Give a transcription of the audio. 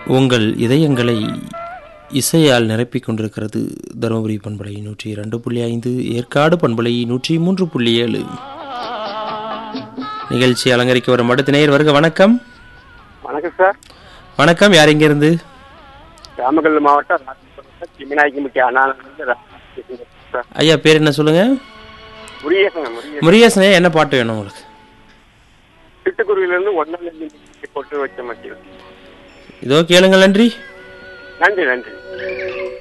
உங்கள் இதயங்களை இசையால் நிரப்பிக் கொண்டிருக்கிறது தருமபுரி பண்பலை நூற்றி இரண்டு புள்ளி ஐந்து ஏற்காடு பண்பலை நூற்றி மூன்று புள்ளி ஏழு நிகழ்ச்சி அலங்கரிக்க வரும் அடுத்த நேயர் வருக வணக்கம் வணக்கம் சார் வணக்கம் யார் இருந்து ராமக்கல் மாவட்டம் ராஜபுரம் திமிநாய்க்கும்பட்டி அண்ணாநகர்லேருந்து ராமகிருஷ்ணன் சார் ஐயா பேர் என்ன சொல்லுங்க முருகேசங்க முருகேசன் முருகேசனே என்ன பாட்டு வேணும் உங்களுக்கு சிட்டுக்குருவிலேருந்து ஒன்றாம் போட்டு வச்ச மாட்டேன் இதோ கேளுங்கள் நன்றி நன்றி நன்றி